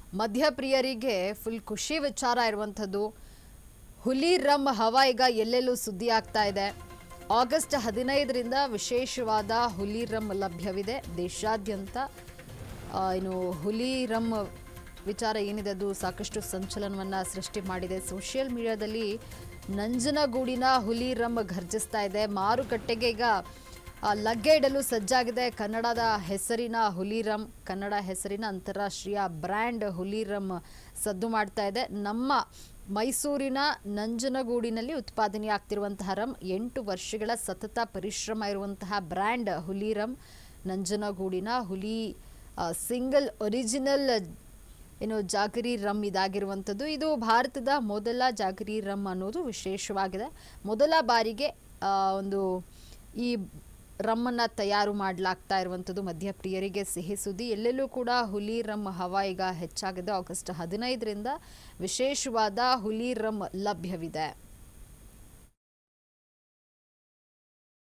ಮದ್ಯಪ್ರಿಯರಿಗೆ full ಖುಷಿ ವಿಚಾರ ಇರುವಂಥದ್ದು ಹುಲಿ ರಮ್ ಹವಾ ಈಗ ಎಲ್ಲೆಲ್ಲೂ ಸುದ್ದಿ ಆಗ್ತಾ ಇದೆ ಆಗಸ್ಟ್ ಹದಿನೈದರಿಂದ ವಿಶೇಷವಾದ ಹುಲಿ ರಮ್ ಲಭ್ಯವಿದೆ ದೇಶಾದ್ಯಂತ ಆ, ಏನು ಹುಲಿ ರಮ್ ವಿಚಾರ ಏನಿದೆ ಅದು ಸಾಕಷ್ಟು ಸಂಚಲನವನ್ನು ಸೃಷ್ಟಿ ಮಾಡಿದೆ ಸೋಷಿಯಲ್ ಮೀಡಿಯಾದಲ್ಲಿ ನಂಜನಗೂಡಿನ ಹುಲಿ ರಮ್ ಘರ್ಜಿಸ್ತಾ ಇದೆ ಮಾರುಕಟ್ಟೆಗೆ ಈಗ ಆ, ಲಗ್ಗೆ ಇಡಲು ಸಜ್ಜಾಗಿದೆ ಕನ್ನಡದ ಹೆಸರಿನ ಹುಲಿರಮ್ ಕನ್ನಡ ಹೆಸರಿನ ಅಂತಾರಾಷ್ಟ್ರೀಯ ಬ್ರ್ಯಾಂಡ್ ಹುಲಿರಮ್ ಸದ್ದು ಮಾಡ್ತಾ ಇದೆ ನಮ್ಮ ಮೈಸೂರಿನ ನಂಜನಗೂಡಿನಲ್ಲಿ ಉತ್ಪಾದನೆಯಾಗ್ತಿರುವಂತಹ ರಮ್ ಎಂಟು ವರ್ಷಗಳ ಸತತ ಪರಿಶ್ರಮ ಇರುವಂತಹ ಬ್ರ್ಯಾಂಡ್ ಹುಲಿರಮ್ ನಂಜನಗೂಡಿನ ಹುಲಿ ಸಿಂಗಲ್ ಒರಿಜಿನಲ್ ಏನು ಜಾಗರಿ ರಮ್ ಇದಾಗಿರುವಂಥದ್ದು ಇದು ಭಾರತದ ಮೊದಲ ಜಾಗರಿ ರಮ್ ಅನ್ನೋದು ವಿಶೇಷವಾಗಿದೆ ಮೊದಲ ಬಾರಿಗೆ ಆ, ಒಂದು ಈ ರಮ್ಮನ್ನು ತಯಾರು ಮಾಡಲಾಗ್ತಾ ಇರುವಂಥದ್ದು ಮದ್ಯಪ್ರಿಯರಿಗೆ ಸಿಹಿ ಸುದ್ದಿ ಎಲ್ಲೆಲ್ಲೂ ಕೂಡ ಹುಲಿ ರಮ್ ಹವಾ ಈಗ ಹೆಚ್ಚಾಗಿದೆ ಆಗಸ್ಟ್ ಹದಿನೈದರಿಂದ ವಿಶೇಷವಾದ ಹುಲಿ ರಮ್ ಲಭ್ಯವಿದೆ